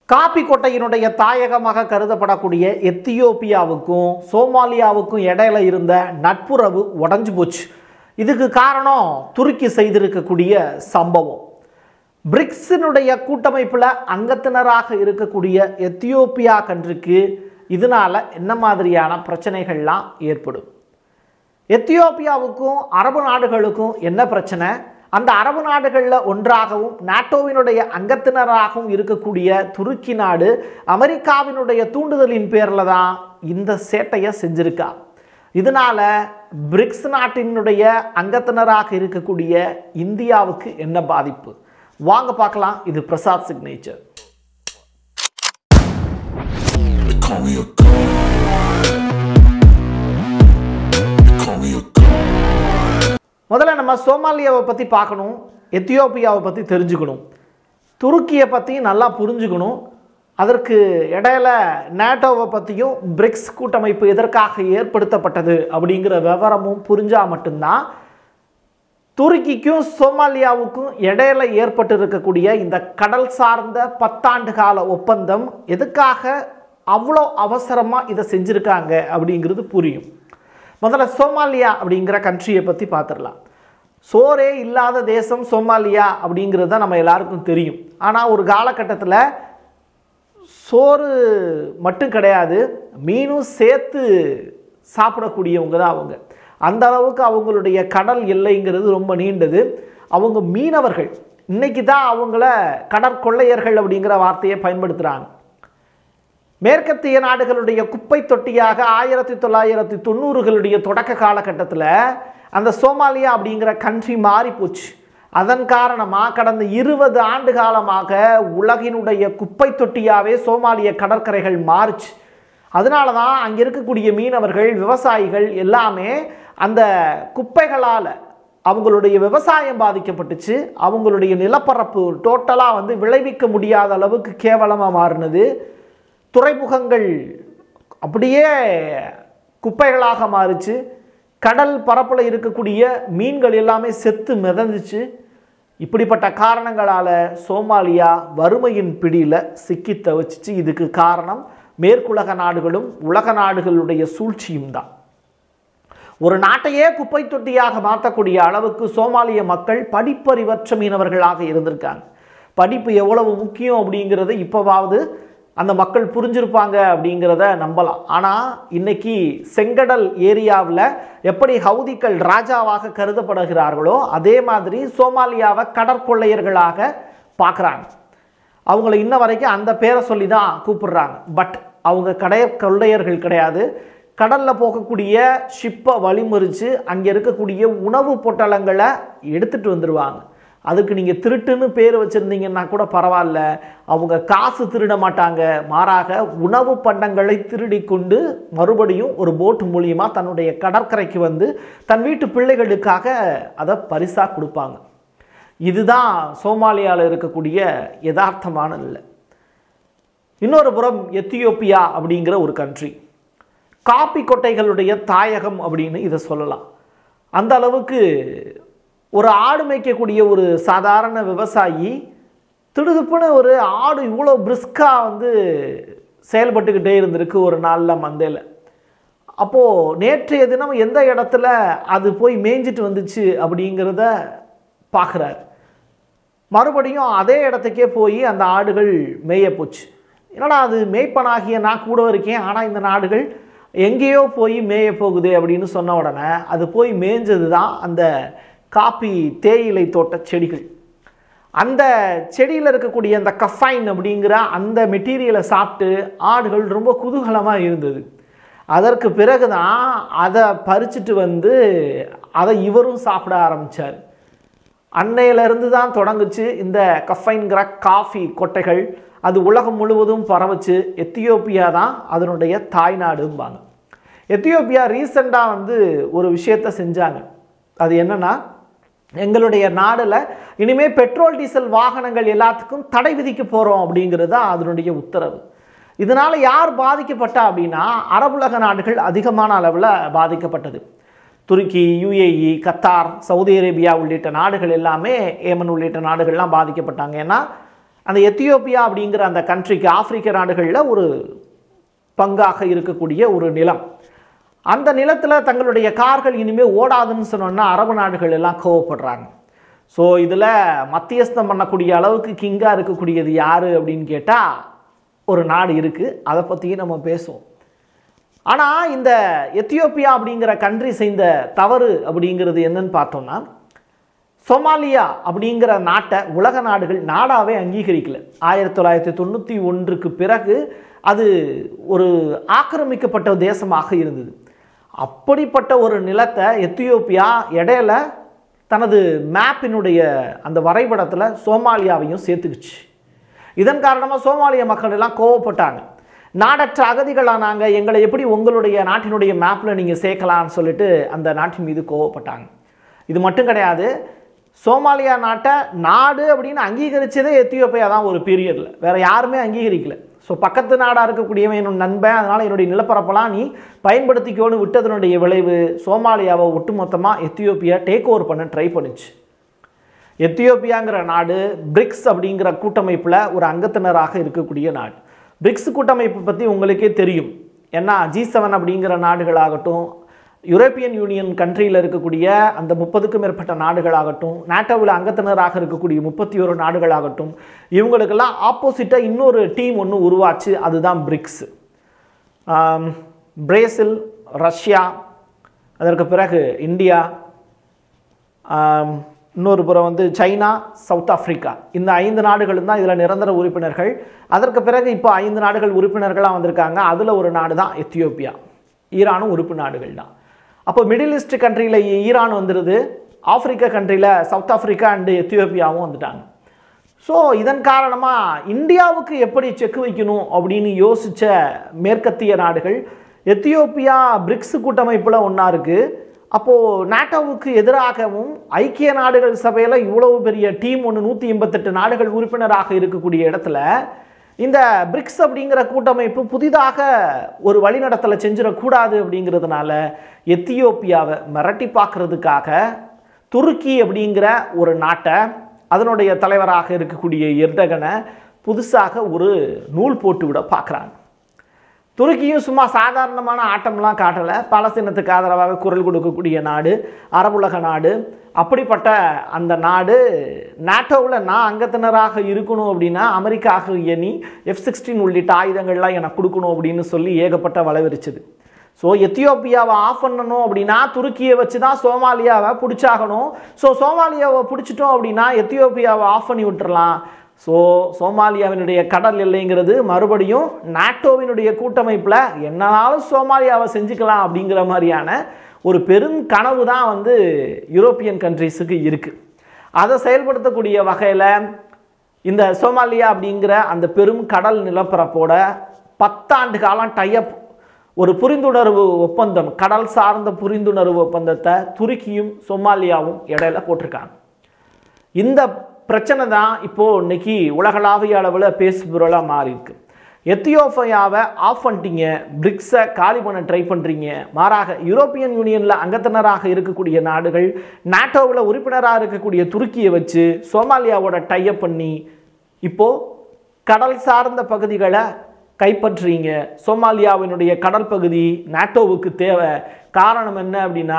Copy கொட்டையினுடைய தாயகமாக கருதப்படக்கூடிய எத்தியோப்பியாவுக்கும் சோமாலியாவுக்கும் இடையில இருந்த நட்புறவு உடஞ்சு போச்சு இதுக்கு காரணம் துருக்கி செய்திருக்கக்கூடிய சம்பவம் பிரிக்ஸினுடைய கூட்டமைப்பில் அங்கத்தினராக இருக்கக்கூடிய எத்தியோப்பியா கன்றுக்கு இதனால என்ன மாதிரியான பிரச்சனைகள்லாம் ஏற்படும் எத்தியோப்பியாவுக்கும் அரபு நாடுகளுக்கும் என்ன பிரச்சனை அந்த அரபு நாடுகளில் ஒன்றாகவும் நாட்டோவினுடைய அங்கத்தினராகவும் இருக்கக்கூடிய துருக்கி நாடு அமெரிக்காவினுடைய தூண்டுதலின் பேரில் தான் இந்த சேட்டையை செஞ்சிருக்கா இதனால பிரிக்ஸ் நாட்டினுடைய அங்கத்தினராக இருக்கக்கூடிய இந்தியாவுக்கு என்ன பாதிப்பு வாங்க பார்க்கலாம் இது Prasad signature They call me a god. They call me a god. முதல்ல நம்ம சோமாலியாவை பற்றி பார்க்கணும் எத்தியோப்பியாவை பற்றி தெரிஞ்சுக்கணும் துருக்கியை பற்றி நல்லா புரிஞ்சுக்கணும் அதற்கு இடையில நேட்டோவை பற்றியும் பிரிக்ஸ் கூட்டமைப்பு எதற்காக ஏற்படுத்தப்பட்டது அப்படிங்கிற விவரமும் புரிஞ்சால் மட்டும்தான் துருக்கிக்கும் சோமாலியாவுக்கும் இடையில ஏற்பட்டு இருக்கக்கூடிய இந்த கடல் சார்ந்த பத்தாண்டு கால ஒப்பந்தம் எதுக்காக அவ்வளோ அவசரமாக இதை செஞ்சுருக்காங்க அப்படிங்கிறது புரியும் முதல்ல சோமாலியா அப்படிங்கிற கண்ட்ரியை பற்றி பார்த்துடலாம் சோறே இல்லாத தேசம் சோமாலியா அப்படிங்கிறது தான் நம்ம எல்லாருக்கும் தெரியும் ஆனால் ஒரு காலகட்டத்தில் சோறு மட்டும் கிடையாது மீனும் சேர்த்து சாப்பிடக்கூடியவங்க தான் அவங்க அந்த அளவுக்கு அவங்களுடைய கடல் எல்லைங்கிறது ரொம்ப நீண்டது அவங்க மீனவர்கள் இன்னைக்கு தான் அவங்கள கடற்கொள்ளையர்கள் அப்படிங்கிற வார்த்தையை பயன்படுத்துகிறாங்க மேற்கத்திய நாடுகளுடைய குப்பை தொட்டியாக ஆயிரத்தி தொள்ளாயிரத்தி தொண்ணூறுகளுடைய தொடக்க காலகட்டத்தில் அந்த சோமாலியா அப்படிங்கிற கண்ட்ரி மாறி போச்சு அதன் காரணமாக கடந்த இருபது ஆண்டு காலமாக உலகினுடைய குப்பை தொட்டியாகவே சோமாலிய கடற்கரைகள் மாறுச்சு அதனால தான் அங்கே இருக்கக்கூடிய மீனவர்கள் விவசாயிகள் எல்லாமே அந்த குப்பைகளால் அவங்களுடைய விவசாயம் பாதிக்கப்பட்டுச்சு அவங்களுடைய நிலப்பரப்பு டோட்டலாக வந்து விளைவிக்க முடியாத அளவுக்கு கேவலமாக மாறினது துறைமுகங்கள் அப்படியே குப்பைகளாக மாறுச்சு கடல் பரப்பில் இருக்கக்கூடிய மீன்கள் எல்லாமே செத்து மிதந்துச்சு இப்படிப்பட்ட காரணங்களால் சோமாலியா வறுமையின் பிடியில் சிக்கி தவிச்சிச்சு இதுக்கு காரணம் மேற்குலக நாடுகளும் உலக நாடுகளுடைய சூழ்ச்சியும் தான் ஒரு நாட்டையே குப்பை தொட்டியாக மாற்றக்கூடிய அளவுக்கு சோமாலிய மக்கள் படிப்பறிவற்ற மீனவர்களாக இருந்திருக்காங்க படிப்பு எவ்வளவு முக்கியம் அப்படிங்கிறத இப்போவாவது அந்த மக்கள் புரிஞ்சிருப்பாங்க அப்படிங்கிறத நம்பலாம் ஆனால் இன்னைக்கு செங்கடல் ஏரியாவில் எப்படி ஹவுதிகள் ராஜாவாக கருதப்படுகிறார்களோ அதே மாதிரி சோமாலியாவை கடற்கொள்ளையர்களாக பார்க்குறாங்க அவங்கள இன்ன வரைக்கும் அந்த பேரை சொல்லி தான் கூப்பிடுறாங்க பட் அவங்க கடை கொள்ளையர்கள் கிடையாது கடலில் போகக்கூடிய ஷிப்பை வழிமறித்து அங்கே இருக்கக்கூடிய உணவு பொட்டலங்களை எடுத்துகிட்டு வந்துடுவாங்க அதுக்கு நீங்கள் திருட்டுன்னு பேர் வச்சுருந்தீங்கன்னா கூட பரவாயில்ல அவங்க காசு திருட மாட்டாங்க மாறாக உணவு பண்டங்களை திருடி கொண்டு மறுபடியும் ஒரு போட் மூலியமாக தன்னுடைய கடற்கரைக்கு வந்து தன் வீட்டு பிள்ளைகளுக்காக அதை பரிசாக கொடுப்பாங்க இதுதான் சோமாலியாவில் இருக்கக்கூடிய யதார்த்தமான நிலை இன்னொரு புறம் எத்தியோப்பியா அப்படிங்கிற ஒரு கண்ட்ரி காப்பி கொட்டைகளுடைய தாயகம் அப்படின்னு இதை சொல்லலாம் அந்த அளவுக்கு ஒரு ஆடு மேய்க்கக்கூடிய ஒரு சாதாரண விவசாயி திடுதுப்புன்னு ஒரு ஆடு இவ்வளோ பிரிஸ்காக வந்து செயல்பட்டுக்கிட்டே இருந்திருக்கு ஒரு நாளில் மந்தையில் அப்போது நேற்றைய தினம் எந்த இடத்துல அது போய் மேய்ஞ்சிட்டு வந்துச்சு அப்படிங்கிறத பார்க்குறாரு மறுபடியும் அதே இடத்துக்கே போய் அந்த ஆடுகள் மேய போச்சு என்னடா அது மேய்ப்பனாகிய நான் கூட இருக்கேன் ஆனால் இந்த நாடுகள் எங்கேயோ போய் மேய போகுது அப்படின்னு சொன்ன உடனே அது போய் மேய்ஞ்சது தான் அந்த காப்பி தேயிலை தோட்ட செடிகள் அந்த செடியில் இருக்கக்கூடிய அந்த கஃபைன் அப்படிங்கிற அந்த மெட்டீரியலை சாப்பிட்டு ஆடுகள் ரொம்ப குதூகலமாக இருந்தது அதற்கு பிறகு தான் அதை பறிச்சுட்டு வந்து அதை இவரும் சாப்பிட ஆரம்பித்தார் அன்னையிலிருந்து தான் தொடங்குச்சு இந்த கஃபைன்கிற காஃபி கொட்டைகள் அது உலகம் முழுவதும் பரவுச்சு எத்தியோப்பியா தான் அதனுடைய தாய்நாடும்பாங்க எத்தியோப்பியா ரீசெண்டாக வந்து ஒரு விஷயத்த செஞ்சாங்க அது என்னன்னா எங்களுடைய நாடில் இனிமேல் பெட்ரோல் டீசல் வாகனங்கள் எல்லாத்துக்கும் தடை விதிக்க போகிறோம் அப்படிங்கிறது தான் அதனுடைய உத்தரவு இதனால் யார் பாதிக்கப்பட்டா அப்படின்னா அரபுலக நாடுகள் அதிகமான அளவில் பாதிக்கப்பட்டது துருக்கி யுஏஇ கத்தார் சவுதி அரேபியா உள்ளிட்ட நாடுகள் எல்லாமே ஏமன் உள்ளிட்ட நாடுகள்லாம் பாதிக்கப்பட்டாங்க ஏன்னா அந்த எத்தியோப்பியா அப்படிங்கிற அந்த கண்ட்ரிக்கு ஆப்பிரிக்க நாடுகளில் ஒரு பங்காக இருக்கக்கூடிய ஒரு நிலம் அந்த நிலத்தில் தங்களுடைய கார்கள் இனிமேல் ஓடாதுன்னு சொன்னோன்னா அரபு நாடுகள் எல்லாம் கோவப்படுறாங்க ஸோ இதில் மத்தியஸ்தம் பண்ணக்கூடிய அளவுக்கு கிங்காக இருக்கக்கூடியது யார் அப்படின்னு கேட்டால் ஒரு நாடு இருக்குது அதை பற்றியும் நம்ம பேசுவோம் ஆனால் இந்த எத்தியோப்பியா அப்படிங்கிற கண்ட்ரி செய்த தவறு அப்படிங்கிறது என்னன்னு பார்த்தோம்னா சோமாலியா அப்படிங்கிற நாட்டை உலக நாடுகள் நாடாவே அங்கீகரிக்கல ஆயிரத்தி தொள்ளாயிரத்தி தொண்ணூற்றி ஒன்றுக்கு பிறகு அது ஒரு ஆக்கிரமிக்கப்பட்ட தேசமாக இருந்தது அப்படிப்பட்ட ஒரு நிலத்தை எத்தியோப்பியா இடையில தனது மேப்பினுடைய அந்த வரைபடத்தில் சோமாலியாவையும் சேர்த்துக்குச்சு இதன் காரணமாக சோமாலிய மக்கள் எல்லாம் கோவப்பட்டாங்க நாடற்ற அகதிகளானாங்க எங்களை எப்படி உங்களுடைய நாட்டினுடைய மேப்பில் நீங்கள் சேர்க்கலாம்னு சொல்லிட்டு அந்த நாட்டின் மீது கோவப்பட்டாங்க இது மட்டும் கிடையாது சோமாலியா நாட்டை நாடு அப்படின்னு அங்கீகரிச்சதே எத்தியோப்பியா தான் ஒரு பீரியடில் வேற யாருமே அங்கீகரிக்கல ஸோ பக்கத்து நாடாக இருக்கக்கூடியவன் என்னோட நண்பன் அதனால் என்னுடைய நிலப்பரப்பெல்லாம் நீ பயன்படுத்திக்கோன்னு விட்டதனுடைய விளைவு சோமாலியாவை ஒட்டுமொத்தமாக எத்தியோப்பியா டேக் ஓவர் பண்ண ட்ரை பண்ணுச்சு எத்தியோப்பியாங்கிற நாடு பிரிக்ஸ் அப்படிங்கிற கூட்டமைப்பில் ஒரு அங்கத்தினராக இருக்கக்கூடிய நாடு பிரிக்ஸ் கூட்டமைப்பு பற்றி உங்களுக்கே தெரியும் ஏன்னா ஜி செவன் அப்படிங்கிற நாடுகளாகட்டும் யூரோப்பியன் யூனியன் கண்ட்ரியில் இருக்கக்கூடிய அந்த முப்பதுக்கும் மேற்பட்ட நாடுகளாகட்டும் நாட்டோவில் அங்கத்தினராக இருக்கக்கூடிய முப்பத்தி ஒரு நாடுகளாகட்டும் இவங்களுக்கெல்லாம் ஆப்போசிட்டாக இன்னொரு டீம் ஒன்று உருவாச்சு அதுதான் பிரிக்ஸ் பிரேசில் ரஷ்யா அதற்கு பிறகு இந்தியா ஆம், இன்னொரு புறம் வந்து சைனா சவுத் ஆப்பிரிக்கா இந்த ஐந்து நாடுகளும் தான் இதில் நிரந்தர உறுப்பினர்கள் அதற்கு பிறகு இப்போ ஐந்து நாடுகள் உறுப்பினர்களாக வந்திருக்காங்க அதில் ஒரு நாடு தான் எத்தியோப்பியா ஈரானும் உறுப்பு நாடுகள் தான் அப்போ மிடில் ஈஸ்ட் கண்ட்ரியில் ஈரான் வந்துடுது ஆப்பிரிக்கா கண்ட்ரியில் சவுத் ஆப்பிரிக்கா அண்டு எத்தியோப்பியாவும் வந்துட்டாங்க ஸோ இதன் காரணமாக இந்தியாவுக்கு எப்படி செக் வைக்கணும் அப்படின்னு யோசித்த மேற்கத்திய நாடுகள் எத்தியோப்பியா பிரிக்ஸ் கூட்டமைப்பில் ஒன்றா இருக்குது அப்போது நாட்டோவுக்கு எதிராகவும் ஐக்கிய நாடுகள் சபையில் இவ்வளவு பெரிய டீம் ஒன்று நூற்றி எண்பத்தெட்டு நாடுகள் உறுப்பினராக இருக்கக்கூடிய இடத்துல இந்த பிரிக்ஸ் அப்படிங்கிற கூட்டமைப்பு புதிதாக ஒரு வழிநடத்தலை செஞ்சிடக்கூடாது அப்படிங்கிறதுனால எத்தியோப்பியாவை மிரட்டி பார்க்கறதுக்காக துருக்கி அப்படிங்கிற ஒரு நாட்டை அதனுடைய தலைவராக இருக்கக்கூடிய எர்டகனை புதுசாக ஒரு நூல் போட்டு விட பார்க்குறாங்க துருக்கியும் சும்மா சாதாரணமான ஆட்டம்லாம் காட்டலை பாலஸ்தீனத்துக்கு ஆதரவாக குரல் கொடுக்கக்கூடிய நாடு அரபுலக நாடு அப்படிப்பட்ட அந்த நாடு நாட்டோவில் நான் அங்கத்தினராக இருக்கணும் அப்படின்னா அமெரிக்காக எண்ணி எஃப் சிக்ஸ்டீன் உள்ளிட்ட ஆயுதங்கள்லாம் எனக்கு கொடுக்கணும் அப்படின்னு சொல்லி ஏகப்பட்ட வளவிரிச்சுது ஸோ எத்தியோப்பியாவை ஆஃப் பண்ணணும் அப்படின்னா துருக்கியை வச்சு தான் சோமாலியாவை பிடிச்சாகணும் ஸோ சோமாலியாவை பிடிச்சிட்டோம் அப்படின்னா எத்தியோப்பியாவை ஆஃப் பண்ணி விட்டுறலாம் ஸோ சோமாலியாவினுடைய கடல் எல்லைங்கிறது மறுபடியும் நாட்டோவினுடைய கூட்டமைப்பில் என்னாலும் சோமாலியாவை செஞ்சுக்கலாம் அப்படிங்கிற மாதிரியான ஒரு பெரும் கனவு தான் வந்து யூரோப்பியன் கண்ட்ரீஸுக்கு இருக்குது அதை செயல்படுத்தக்கூடிய வகையில் இந்த சோமாலியா அப்படிங்கிற அந்த பெரும் கடல் நிலப்பரப்போட பத்தாண்டு காலம் டைப் ஒரு புரிந்துணர்வு ஒப்பந்தம் கடல் சார்ந்த புரிந்துணர்வு ஒப்பந்தத்தை துருக்கியும் சோமாலியாவும் இடையில போட்டிருக்காங்க இந்த பிரச்சனை தான் இப்போது இன்னைக்கு உலகளாவிய அளவில் பேசுபொருளாக மாறி இருக்கு எத்தியோப்பியாவை ஆஃப் பண்ணிட்டீங்க பிரிக்ஸை காலி பண்ண ட்ரை பண்ணுறீங்க மாறாக யூரோப்பியன் யூனியனில் அங்கத்தினராக இருக்கக்கூடிய நாடுகள் நாட்டோவில் உறுப்பினராக இருக்கக்கூடிய துருக்கியை வச்சு சோமாலியாவோட டைப் பண்ணி இப்போது கடல் சார்ந்த பகுதிகளை கைப்பற்றுறீங்க சோமாலியாவினுடைய கடல் பகுதி நாட்டோவுக்கு தேவை காரணம் என்ன அப்படின்னா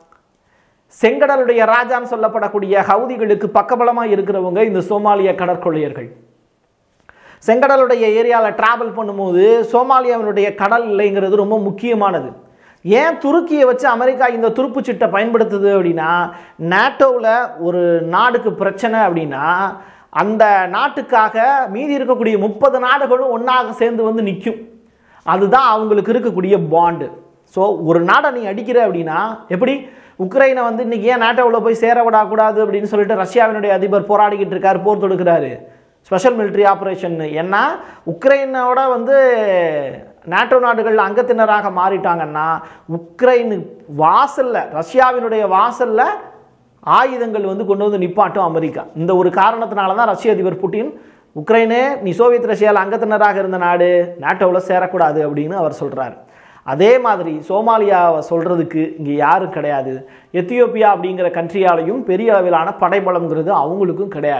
செங்கடலுடைய ராஜான்னு சொல்லப்படக்கூடிய ஹவுதிகளுக்கு பக்கபலமாக இருக்கிறவங்க இந்த சோமாலிய கடற்கொள்ளையர்கள் செங்கடலுடைய ஏரியாவில் டிராவல் பண்ணும்போது சோமாலியாவினுடைய கடல் எல்லைங்கிறது ரொம்ப முக்கியமானது ஏன் துருக்கியை வச்சு அமெரிக்கா இந்த துருப்புச் சீட்டை பயன்படுத்துது அப்படின்னா நாட்டோவில் ஒரு நாடுக்கு பிரச்சனை அப்படின்னா அந்த நாட்டுக்காக மீதி இருக்கக்கூடிய முப்பது நாடுகளும் ஒன்றாக சேர்ந்து வந்து நிற்கும் அதுதான் அவங்களுக்கு இருக்கக்கூடிய பாண்டு ஸோ ஒரு நாடை நீ அடிக்கிற அப்படின்னா எப்படி உக்ரைனை வந்து இன்னைக்கு ஏன் நாட்டோவில் போய் சேர விடக்கூடாது அப்படின்னு சொல்லிட்டு ரஷ்யாவினுடைய அதிபர் போராடிக்கிட்டு இருக்காரு போர் தொடுக்கிறாரு ஸ்பெஷல் military ஆப்ரேஷன் ஏன்னா உக்ரைனோட வந்து நாட்டோ நாடுகள் அங்கத்தினராக மாறிட்டாங்கன்னா உக்ரைனு வாசல்ல ரஷ்யாவினுடைய வாசல்ல ஆயுதங்கள் வந்து கொண்டு வந்து நிப்பாட்டும் அமெரிக்கா இந்த ஒரு காரணத்தினால தான் ரஷ்ய அதிபர் புட்டின் உக்ரைனே நீ சோவியத் ரஷ்யாவில் அங்கத்தினராக இருந்த நாடு நாட்டோவில் சேரக்கூடாது அப்படின்னு அவர் சொல்கிறார் அதே மாதிரி சோமாலியாவை சொல்கிறதுக்கு இங்கே யாரும் கிடையாது எத்தியோப்பியா அப்படிங்கிற கண்ட்ரியாலையும் பெரிய அளவிலான படைபலம்ங்கிறது அவங்களுக்கும் கிடையாது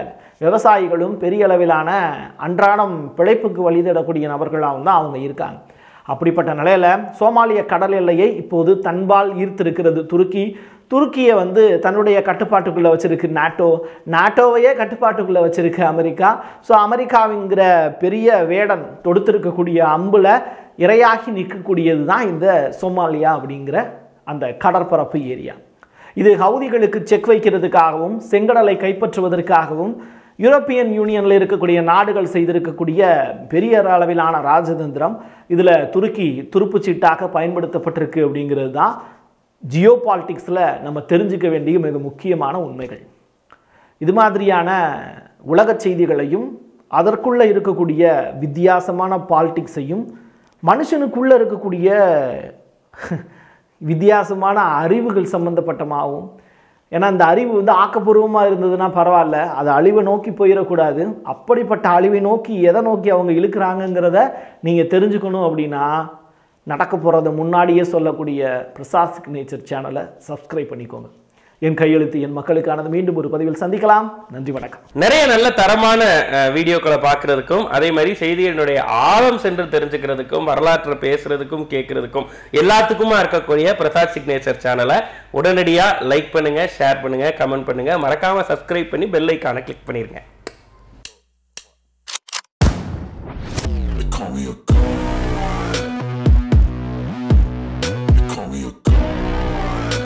விவசாயிகளும் பெரிய அளவிலான அன்றாடம் பிழைப்புக்கு வழிதிடக்கூடிய நபர்களாகவும் தான் அவங்க இருக்காங்க அப்படிப்பட்ட நிலையில் சோமாலிய கடல் எல்லையை இப்போது தன்பால் ஈர்த்திருக்கிறது துருக்கி துருக்கியை வந்து தன்னுடைய கட்டுப்பாட்டுக்குள்ளே வச்சிருக்கு நாட்டோ நாட்டோவையே கட்டுப்பாட்டுக்குள்ளே வச்சிருக்கு அமெரிக்கா ஸோ அமெரிக்காவிங்கிற பெரிய வேடன் தொடுத்திருக்கக்கூடிய அம்புல இரையாகி நிற்கக்கூடியது தான் இந்த சோமாலியா அப்படிங்கிற அந்த கடற்பரப்பு ஏரியா இது ஹவுதிகளுக்கு செக் வைக்கிறதுக்காகவும் செங்கடலை கைப்பற்றுவதற்காகவும் யூரோப்பியன் யூனியனில் இருக்கக்கூடிய நாடுகள் செய்திருக்கக்கூடிய பெரிய அளவிலான ராஜதந்திரம் இதில் துருக்கி துருப்புச்சீட்டாக பயன்படுத்தப்பட்டிருக்கு அப்படிங்கிறது தான் ஜியோ பாலிட்டிக்ஸில் நம்ம தெரிஞ்சுக்க வேண்டிய மிக முக்கியமான உண்மைகள் இது மாதிரியான உலக செய்திகளையும் அதற்குள்ளே இருக்கக்கூடிய வித்தியாசமான பாலிட்டிக்ஸையும் மனுஷனுக்குள்ளே இருக்கக்கூடிய வித்தியாசமான அறிவுகள் சம்பந்தப்பட்டமாகவும் ஏன்னா அந்த அறிவு வந்து ஆக்கப்பூர்வமாக இருந்ததுன்னா பரவாயில்ல அது அழிவை நோக்கி போயிடக்கூடாது அப்படிப்பட்ட அழிவை நோக்கி எதை நோக்கி அவங்க இழுக்கிறாங்கங்கிறத நீங்கள் தெரிஞ்சுக்கணும் அப்படின்னா நடக்க போகிறத முன்னாடியே சொல்லக்கூடிய பிரசாத் நேச்சர் சேனலை சப்ஸ்கிரைப் பண்ணிக்கோங்க என் கையெழுத்து என் மக்களுக்கானது மீண்டும் ஒரு பதிவில் சந்திக்கலாம் நன்றி வணக்கம் நிறைய நல்ல தரமான அஹ், வீடியோக்களை பார்க்கறதுக்கும் அதே மாதிரி செய்திகளினுடைய ஆழம் சென்று தெரிஞ்சுக்கிறதுக்கும் வரலாற்றை பேசுறதுக்கும் கேட்கறதுக்கும் எல்லாத்துக்குமா இருக்கக்கூடிய பிரசாத் சிக்னேச்சர் சேனலை உடனடியா லைக் பண்ணுங்க ஷேர் பண்ணுங்க கமெண்ட் பண்ணுங்க மறக்காம சப்ஸ்கிரைப் பண்ணி பெல் ஐக்கானை கிளிக் பண்ணிருங்க